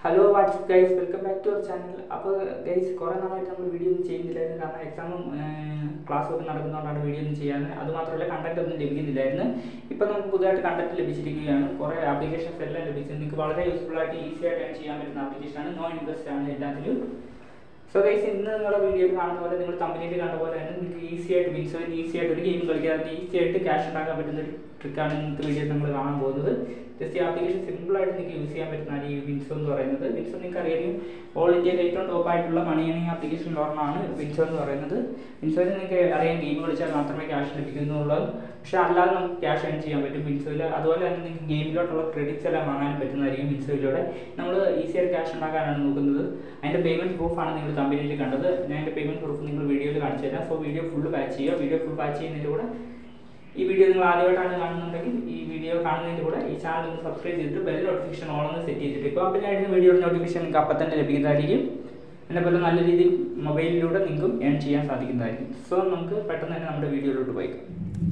hello WhatsApp guys welcome back to our channel അപ്പോൾ guys കുറേ നാളായിട്ട് നമ്മൾ വീഡിയോ ഒന്നും ചെയ്യുന്നില്ലായിരുന്നു കാരണം എക്സാമും ക്ലാസ്സും ഒക്കെ നടക്കുന്നതുകൊണ്ടാണ് വീഡിയോ ഒന്നും ചെയ്യാൻ അതുമാത്രമല്ല കണ്ടന്റ് ഒന്നും ലഭിക്കുന്നില്ലായിരുന്നു ഇപ്പോൾ നമുക്ക് പുതുതായിട്ട് കണ്ടന്റ് ലഭിച്ചിരിക്കുകയാണ് കുറേ ആപ്ലിക്കേഷൻസ് എല്ലാം ലഭിച്ചു നിങ്ങൾക്ക് വളരെ യൂസ്ഫുൾ ആയിട്ട് ഈസി ആയിട്ട് earn ചെയ്യാൻ പറ്റുന്ന ആപ്ലിക്കേഷനാണ് നോ ഇൻവെസ്റ്റ് ആണ് എല്ലാത്തിലും സോ ഗൈസ് ഇന്ന് നിങ്ങളുടെ വീഡിയോയിൽ കാണുന്ന പോലെ നിങ്ങൾ തമ്മിലേക്ക് കണ്ട പോലെ തന്നെ നിങ്ങൾക്ക് ഈസി ആയിട്ട് വിൻസോയിൽ ഈസി ആയിട്ട് ഒരു ഗെയിം കളിക്കാതെ ഈസി ആയിട്ട് ക്യാഷ് ഉണ്ടാക്കാൻ പറ്റുന്ന ഒരു ട്രിക്കാണ് ഇന്നത്തെ വീഡിയോയിൽ നമ്മൾ കാണാൻ പോകുന്നത് ജസ്റ്റ് ഈ ആപ്ലിക്കേഷൻ സിമ്പിൾ ആയിട്ട് നിങ്ങൾക്ക് യൂസ് ചെയ്യാൻ പറ്റുന്നതാണ് ഈ വിൻസോ എന്ന് പറയുന്നത് വിൻസോ നിങ്ങൾക്ക് അറിയാം ഓൾ ഇന്ത്യയിൽ ഏറ്റവും ടോപ്പ് ആയിട്ടുള്ള മണി ഏണിംഗ് ആപ്ലിക്കേഷൻ ഒരെണ്ണമാണ് വിൻസോ എന്ന് പറയുന്നത് വിൻസോയിൽ നിങ്ങൾക്ക് അറിയാം ഗെയിം കളിച്ചാൽ മാത്രമേ ക്യാഷ് ലഭിക്കുന്നുള്ളൂ പക്ഷെ അല്ലാതെ നമുക്ക് ക്യാഷ് ഏൺ ചെയ്യാൻ പറ്റും വിൻസോയിൽ അതുപോലെ തന്നെ നിങ്ങൾക്ക് ഗെയിമിലോട്ടുള്ള ക്രെഡിറ്റ്സ് എല്ലാം വാങ്ങാനും പറ്റുന്നതായിരിക്കും വിൻസോയിലൂടെ നമ്മൾ ഈസി ആയിട്ട് ക്യാഷ് ഉണ്ടാക്കാനാണ് നോക്കുന്നത് അതിൻ്റെ പേയ്മെൻറ്റ് പ്രൂഫാണ് നിങ്ങൾ കമ്പനിയിൽ കണ്ടത് ഞാൻ എൻ്റെ പേയ്മെൻറ്റ് പ്രൂഫ് നിങ്ങൾ വീഡിയോയിൽ കാണിച്ചു തരാം സോ വീഡിയോ ഫുൾ വാച്ച് ചെയ്യുക വീഡിയോ ഫുൾ വാച്ച് ചെയ്യുന്നതിൻ്റെ കൂടെ ഈ വീഡിയോ നിങ്ങൾ ആദ്യമായിട്ടാണ് കാണുന്നുണ്ടെങ്കിൽ ഈ വീഡിയോ കാണുന്നതിൻ്റെ കൂടെ ഈ ചാനൽ ഒന്ന് സബ്സ്ക്രൈബ് ചെയ്തിട്ട് ബെൽ നോട്ടിഫിക്കേഷൻ ഓളൊന്ന് സെറ്റ് ചെയ്തിട്ട് ഇപ്പോൾ അപ്പോൾ ആയിട്ട് വീഡിയോ നോട്ടിഫിക്കേഷൻ നിങ്ങൾക്ക് അപ്പം തന്നെ ലഭിക്കുന്നതായിരിക്കും എന്നെ പോലെ നല്ല രീതിയിൽ മൊബൈലിലൂടെ നിങ്ങൾക്കും ഏൺ ചെയ്യാൻ സാധിക്കുന്നതായിരിക്കും സോ നമുക്ക് പെട്ടെന്ന് തന്നെ നമ്മുടെ വീഡിയോയിലോട്ട് പോയിക്കാം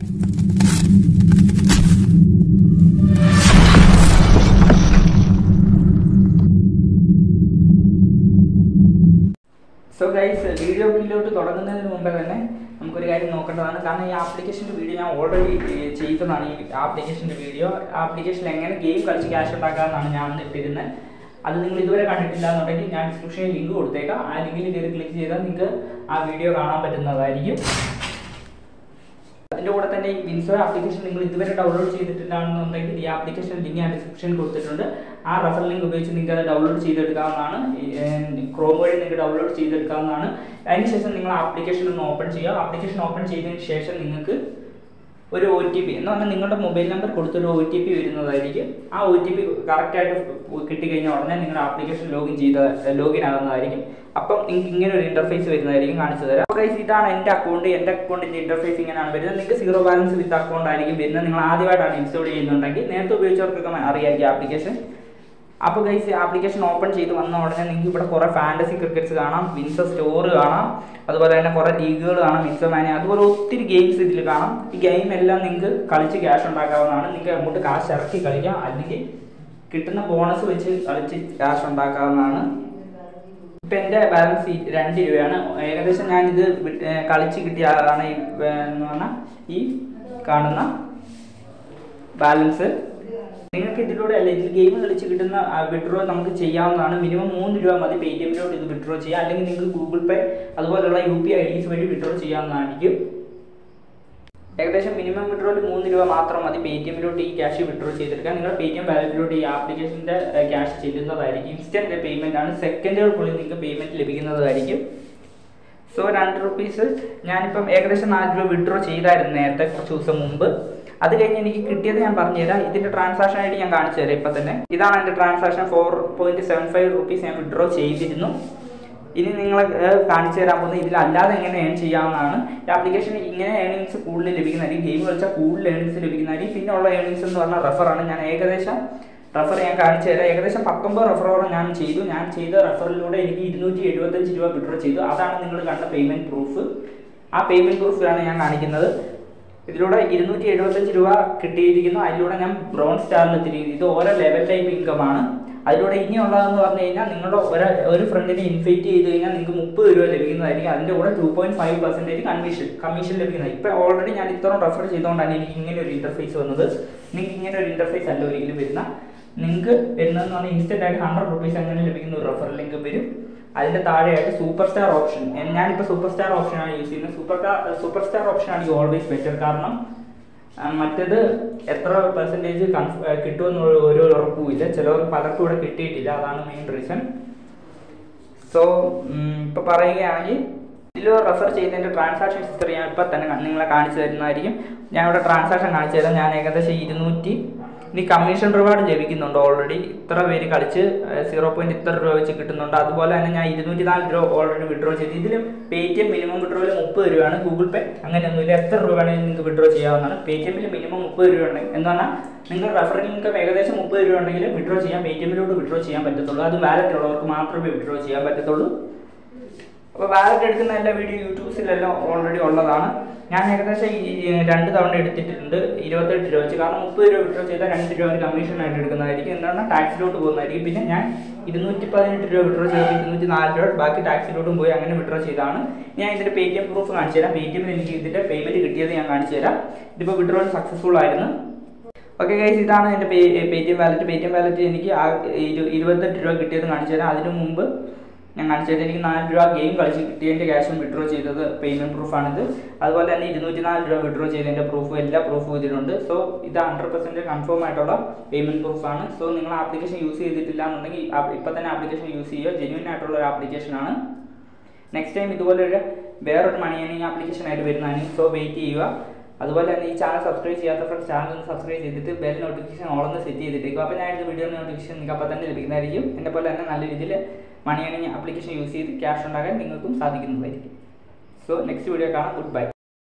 സോ ഗൈസ് വീഡിയോ ബില്ലോട്ട് തുടങ്ങുന്നതിന് മുമ്പേ തന്നെ നമുക്കൊരു കാര്യം നോക്കേണ്ടതാണ് കാരണം ഈ ആപ്ലിക്കേഷൻ്റെ വീഡിയോ ഞാൻ ഓൾറെഡി ചെയ്തതാണ് ഈ ആപ്ലിക്കേഷൻ്റെ വീഡിയോ ആപ്ലിക്കേഷനിൽ എങ്ങനെ ഗെയിം കളിച്ച് ക്യാഷ് ഉണ്ടാക്കാമെന്നാണ് ഞാൻ അന്ന് ഇട്ടിരുന്നത് അത് നിങ്ങൾ ഇതുവരെ കണ്ടിട്ടില്ല എന്നുണ്ടെങ്കിൽ ഞാൻ ഡിസ്ക്രിപ്ഷനിൽ ലിങ്ക് കൊടുത്തേക്കാം ആ ലിങ്കിൽ കയറി ക്ലിക്ക് ചെയ്താൽ നിങ്ങൾക്ക് ആ വീഡിയോ കാണാൻ പറ്റുന്നതായിരിക്കും അതിൻ്റെ കൂടെ തന്നെ ഈ വിൻസോ ആപ്ലിക്കേഷൻ നിങ്ങൾ ഇതുവരെ ഡൗൺലോഡ് ചെയ്തിട്ടില്ലാണെന്നുണ്ടെങ്കിൽ ഈ ആപ്ലിക്കേഷൻ ലിങ്ക് ഞാൻ ഡിസ്ക്രിപ്ഷനിൽ കൊടുത്തിട്ടുണ്ട് ആ റെഫർ ലിങ്ക് ഉപയോഗിച്ച് നിങ്ങൾക്ക് അത് ഡൗൺലോഡ് ചെയ്തെടുക്കാവുന്നതാണ് ക്രോം വഴി നിങ്ങൾക്ക് ഡൗൺലോഡ് ചെയ്തെടുക്കാവുന്നതാണ് അതിനുശേഷം നിങ്ങൾ ആപ്ലിക്കേഷൻ ഒന്ന് ഓപ്പൺ ചെയ്യുക ആപ്ലിക്കേഷൻ ഓപ്പൺ ചെയ്തതിന് ശേഷം നിങ്ങൾക്ക് ഒരു ഒ ടി പി എന്ന് പറഞ്ഞാൽ നിങ്ങളുടെ മൊബൈൽ നമ്പർ കൊടുത്തൊരു ഒ ടി പി വരുന്നതായിരിക്കും ആ ഒ ടി പി കറക്റ്റായിട്ട് കിട്ടിക്കഴിഞ്ഞാൽ ഉടനെ നിങ്ങളുടെ ആപ്ലിക്കേഷൻ ലോഗിൻ ചെയ്ത ലോഗിൻ ആകുന്നതായിരിക്കും അപ്പം നിങ്ങൾക്ക് ഇങ്ങനെ ഒരു ഇന്റർഫേസ് വരുന്നതായിരിക്കും കാണിച്ചു തരാം അപ്പോൾ ഗൈസ് ഇതാണ് എൻ്റെ അക്കൗണ്ട് എൻ്റെ അക്കൗണ്ടിൻ്റെ ഇന്റർഫേസ് ഇങ്ങനെയാണ് വരുന്നത് നിങ്ങൾക്ക് സീറോ ബാലൻസ് വിത്ത് അക്കൗണ്ട് ആയിരിക്കും വരുന്നത് നിങ്ങൾ ആദ്യമായിട്ടാണ് ഇൻസ്റ്റാൾ ചെയ്യുന്നുണ്ടെങ്കിൽ നേരത്തെ ഉപയോഗിച്ചവർക്കൊക്കെ അറിയായിരിക്കും ആപ്ലിക്കേഷൻ അപ്പോൾ ഗൈസ് ആപ്ലിക്കേഷൻ ഓപ്പൺ ചെയ്ത് വന്ന ഉടനെ നിങ്ങൾക്ക് ഇവിടെ കുറേ ഫാൻറ്റസി ക്രിക്കറ്റ്സ് കാണാം വിൻസോ സ്റ്റോർ കാണാം അതുപോലെ തന്നെ കുറേ ലീഗുകൾ കാണാം വിൻസോ മാനി അതുപോലെ ഒത്തിരി ഗെയിംസ് ഇതിൽ കാണാം ഈ ഗെയിം എല്ലാം നിങ്ങൾക്ക് കളിച്ച് ക്യാഷ് ഉണ്ടാക്കാവുന്നതാണ് നിങ്ങൾക്ക് അങ്ങോട്ട് കാശ് ഇറക്കി കളിക്കാം അല്ലെങ്കിൽ കിട്ടുന്ന ബോണസ് വെച്ച് കളിച്ച് ക്യാഷ് ഉണ്ടാക്കാവുന്നതാണ് ഇപ്പം എൻ്റെ ബാലൻസ് രണ്ട് രൂപയാണ് ഏകദേശം ഞാനിത് കളിച്ച് കിട്ടിയതാണ് ഈ എന്ന് പറഞ്ഞാൽ ഈ കാണുന്ന ബാലൻസ് നിങ്ങൾക്ക് ഇതിലൂടെ അല്ല ഇതിൽ ഗെയിം കളിച്ച് കിട്ടുന്ന വിഡ്രോ നമുക്ക് ചെയ്യാവുന്നതാണ് മിനിമം മൂന്ന് രൂപ മതി പേ ടി എമ്മിലോട്ട് ഇത് വിഡ്രോ ചെയ്യാം അല്ലെങ്കിൽ നിങ്ങൾക്ക് ഗൂഗിൾ പേ അതുപോലുള്ള യു പി ഐ ഡീസ് വഴി വിഡ്രോ ചെയ്യാവുന്നതായിരിക്കും ഏകദേശം മിനിമം വിഡ്രോയിൽ മൂന്ന് രൂപ മാത്രം മതി പേ ടി എമ്മിലോട്ട് ഈ ക്യാഷ് വിഡ്രോ ചെയ്തെടുക്കാൻ നിങ്ങൾ പേ ടി എം വാലറ്റിലോട്ട് ഈ ആപ്ലിക്കേഷൻ്റെ ക്യാഷ് ചെല്ലുന്നതായിരിക്കും ഇൻസ്റ്റൻറ്റ് പേയ്മെൻ്റ് ആണ് സെക്കൻഡുകൾക്കുള്ളിൽ നിങ്ങൾക്ക് പേയ്മെൻറ്റ് ലഭിക്കുന്നതായിരിക്കും സോ രണ്ട് റുപ്പീസ് ഞാനിപ്പം ഏകദേശം നാല് രൂപ വിഡ്രോ ചെയ്തായിരുന്നു നേരത്തെ കുറച്ച് ദിവസം മുമ്പ് അത് കഴിഞ്ഞ് എനിക്ക് കിട്ടിയത് ഞാൻ പറഞ്ഞുതരാം ഇതിന്റെ ട്രാൻസാക്ഷൻ ആയിട്ട് ഞാൻ കാണിച്ചു തരാം ഇപ്പം തന്നെ ഇതാണ് എൻ്റെ transaction four point seven five rupees ഞാൻ വിഡ്രോ ചെയ്തിരുന്നു ഇനി നിങ്ങൾ കാണിച്ചു തരാൻ പോകുന്നത് ഇതിലല്ലാതെ എങ്ങനെ ഏൺ ചെയ്യാവുന്നതാണ് ഈ ആപ്ലിക്കേഷൻ ഇങ്ങനെ ഏണിങ്സ് കൂടുതൽ ലഭിക്കുന്നതായിരിക്കും ഗെയിം കളിച്ചാൽ കൂടുതൽ ഏണിങ്സ് ലഭിക്കുന്നതായിരിക്കും പിന്നെ ഉള്ള ഏണിങ്സ് എന്ന് പറഞ്ഞാൽ റെഫറാണ് ഞാൻ ഏകദേശം റെഫർ ഞാൻ കാണിച്ചു തരാം ഏകദേശം പത്തൊമ്പത് റെഫറോളം ഞാൻ ചെയ്തു ഞാൻ ചെയ്ത റെഫറിലൂടെ എനിക്ക് ഇരുന്നൂറ്റി എഴുപത്തഞ്ച് രൂപ വിഡ്രോ ചെയ്തു അതാണ് നിങ്ങൾ കണ്ട പേയ്മെൻറ്റ് പ്രൂഫ് ആ പേയ്മെൻറ്റ് പ്രൂഫിലാണ് ഞാൻ കാണിക്കുന്നത് ഇതിലൂടെ ഇരുന്നൂറ്റി എഴുപത്തഞ്ച് രൂപ കിട്ടിയിരിക്കുന്നു അതിലൂടെ ഞാൻ ബ്രൗൺ സ്റ്റാറിൽ എത്തിയിരിക്കുന്നു ഇത് ഓരോ ലെവൽ ടൈപ്പ് ഇൻകം ആണ് അതിലൂടെ ഇനിയുള്ളതെന്ന് പറഞ്ഞു കഴിഞ്ഞാൽ നിങ്ങളുടെ ഒരു ഒരു ഫ്രണ്ടിനെ ഇൻവൈറ്റ് ചെയ്ത് കഴിഞ്ഞാൽ നിങ്ങൾക്ക് മുപ്പത് രൂപ ലഭിക്കുന്നതായിരിക്കും അതിൻ്റെ കൂടെ two point five percentage commission commission ലഭിക്കുന്നത് ഇപ്പോൾ ഓൾറെഡി ഞാൻ ഇത്രയും റെഫർ ചെയ്തുകൊണ്ടാണ് എനിക്ക് ഇങ്ങനെ ഒരു ഇന്റർഫേസ് വന്നത് നിങ്ങൾക്ക് ഇങ്ങനെ ഒരു ഇന്റർഫേസ് അല്ല ഒരിക്കലും വരുന്ന നിങ്ങൾക്ക് വരുന്നതെന്ന് പറഞ്ഞാൽ ഇൻസ്റ്റന്റ് ആയിട്ട് ഹൺഡ്രഡ് റുപ്പീസ് അങ്ങനെ ലഭിക്കുന്ന ഒരു റെഫർ ലിങ്ക് വരും അതിന്റെ താഴെയായിട്ട് സൂപ്പർ സ്റ്റാർ ഓപ്ഷൻ ഞാനിപ്പോൾ സൂപ്പർ സ്റ്റാർ ഓപ്ഷനാണ് യൂസ് ചെയ്യുന്നത് സൂപ്പർ സൂപ്പർ സ്റ്റാർ ഓപ്ഷൻ ആണ് ഓൾവേസ് ബെറ്റർ കാരണം മറ്റേത് എത്ര പെർസെൻറ്റേജ് കിട്ടുമെന്ന് ഒരു ഉറപ്പുമില്ല ചിലവർക്ക് പലർക്കും ഇവിടെ കിട്ടിയിട്ടില്ല അതാണ് മെയിൻ റീസൺ സോ ഇപ്പോൾ പറയുകയാണെങ്കിൽ ഇതിൽ റെഫർ ചെയ്തതിൻ്റെ ട്രാൻസാക്ഷൻ ഹിസ്റ്ററി ഞാൻ ഇപ്പം തന്നെ നിങ്ങളെ കാണിച്ചു തരുന്നതായിരിക്കും ഞാൻ ഇവിടെ ട്രാൻസാക്ഷൻ കാണിച്ചു തരാം ഞാൻ ഏകദേശം ഇരുന്നൂറ്റി ഇനി കമ്മീഷൻ റിവാർഡ് ലഭിക്കുന്നുണ്ട് ഓൾറെഡി ഇത്ര പേര് കളിച്ച് സീറോ പോയിന്റ് ഇത്ര രൂപ വെച്ച് കിട്ടുന്നുണ്ട് അതുപോലെ തന്നെ ഞാൻ ഇരുന്നൂറ്റി നാല് രൂപ ഓൾറെഡി വിഡ്രോ ചെയ്തു ഇതിലും പേ ടി എം മിനിമം വിഡ്രോയിൽ മുപ്പത് രൂപയാണ് ഗൂഗിൾ പേ അങ്ങനെയൊന്നുമില്ല എത്ര രൂപ വേണമെങ്കിലും നിങ്ങൾക്ക് വിഡ്രോ ചെയ്യാവുന്നതാണ് പേ ടി എമ്മിൽ മിനിമം മുപ്പത് രൂപ ഉണ്ടെങ്കിൽ എന്ന് പറഞ്ഞാൽ നിങ്ങൾ റെഫറിംഗ് ഇൻകം ഏകദേശം മുപ്പത് രൂപ ഉണ്ടെങ്കിൽ വിഡ്രോ ചെയ്യാൻ പേ ടി എമ്മിലോട്ട് വിഡ്രോ ചെയ്യാൻ പറ്റത്തുള്ളൂ അത് വാലറ്റ് ഉള്ളവർക്ക് മാത്രമേ വിഡ്രോ ചെയ്യാൻ പറ്റത്തുള്ളൂ അപ്പോൾ വാലറ്റ് എടുക്കുന്ന എല്ലാ വീഡിയോ യൂട്യൂബ്സിലെല്ലാം ഓൾറെഡി ഉള്ളതാണ് ഞാൻ ഏകദേശം ഈ ഈ രണ്ട് തവണ എടുത്തിട്ടുണ്ട് ഇരുപത്തെട്ട് രൂപ വെച്ച് കാരണം മുപ്പത് രൂപ വിഡ്രോ ചെയ്താൽ രണ്ട് രൂപ ഒരു കമ്മീഷനായിട്ട് എടുക്കുന്നതായിരിക്കും എന്താണ് ടാക്സിലോട്ട് പോകുന്നതായിരിക്കും പിന്നെ ഞാൻ ഇരുന്നൂറ്റി പതിനെട്ട് രൂപ വിഡ്രോ ചെയ്ത് ഇരുന്നൂറ്റി നാല് രൂപ ബാക്കി ടാക്സിലോട്ടും പോയി അങ്ങനെ വിഡ്രോ ചെയ്താണ് ഞാൻ ഇതിൻ്റെ പേ ടി എം പ്രൂഫ് കാണിച്ചു തരാം പേ ടി എമ്മിൽ എനിക്ക് ഇതിൻ്റെ പേയ്മെൻറ്റ് കിട്ടിയത് ഞാൻ കാണിച്ചു തരാം ഇതിപ്പോൾ വിഡ്രോ സക്സസ്ഫുൾ ആയിരുന്നു ഓക്കെ ഗൈസ് ഇതാണ് എൻ്റെ pay Paytm wallet Paytm wallet എനിക്ക് ആ ഇരു- ഇരുപത്തെട്ട് രൂപ കിട്ടിയത് കാണിച്ചു തരാം അതിന് മുമ്പ് ഞാൻ കാണിച്ചു തരാം എനിക്ക് നാല് രൂപ ഗെയിം കളിച്ച് കിട്ടിയതിൻ്റെ ക്യാഷും വിഡ്രോ ചെയ്തത് പേയ്മെൻറ്റ് പ്രൂഫാണിത് അതുപോലെ തന്നെ ഇരുന്നൂറ്റി നാല് രൂപ വിഡ്രോ ചെയ്തതിൻ്റെ പ്രൂഫും എല്ലാ പ്രൂഫും ഇതിലുണ്ട് സോ ഇത് ഹൺഡ്രഡ് പെർസെൻറ്റ് കൺഫേം ആയിട്ടുള്ള പേയ്മെൻറ്റ് പ്രൂഫാണ് സോ നിങ്ങൾ ആപ്ലിക്കേഷൻ യൂസ് ചെയ്തിട്ടില്ല എന്നുണ്ടെങ്കിൽ ഇപ്പം തന്നെ ആപ്ലിക്കേഷൻ യൂസ് ചെയ്യുക ജെന്യൂൻ ആയിട്ടുള്ള ഒരു ആപ്ലിക്കേഷനാണ് നെക്സ്റ്റ് ടൈം ഇതുപോലെ ഒരു വേറൊരു മണി ഏണിംഗ് ആപ്ലിക്കേഷൻ ആയിട്ട് വരുന്നതാണ് സോ വെയിറ്റ് ചെയ്യുക അതുപോലെ തന്നെ ഈ ചാനൽ സബ്സ്ക്രൈബ് ചെയ്യാത്ത ഫ്രണ്ട്സ് ചാനൽ ഒന്ന് സബ്സ്ക്രൈബ് ചെയ്തിട്ട് ബെൽ നോട്ടിഫിക്കേഷൻ ഓളൊന്ന് സെറ്റ് ചെയ്തിട്ടേക്കും അപ്പോൾ ഞാൻ ഇത് വീഡിയോ നോട്ടിഫിക്കേഷൻ നിങ്ങൾക്ക് അപ്പോൾ തന്നെ ലഭിക്കുന്നതായിരിക്കും എന്നെ പോലെ തന്നെ നല്ല രീതിയിൽ മണി ഏണിംഗ് ആപ്ലിക്കേഷൻ യൂസ് ചെയ്ത് ക്യാഷ് ഉണ്ടാക്കാൻ നിങ്ങൾക്കും സാധിക്കുന്നതായിരിക്കും സോ നെക്സ്റ്റ് വീഡിയോ കാണാം ഗുഡ് ബൈ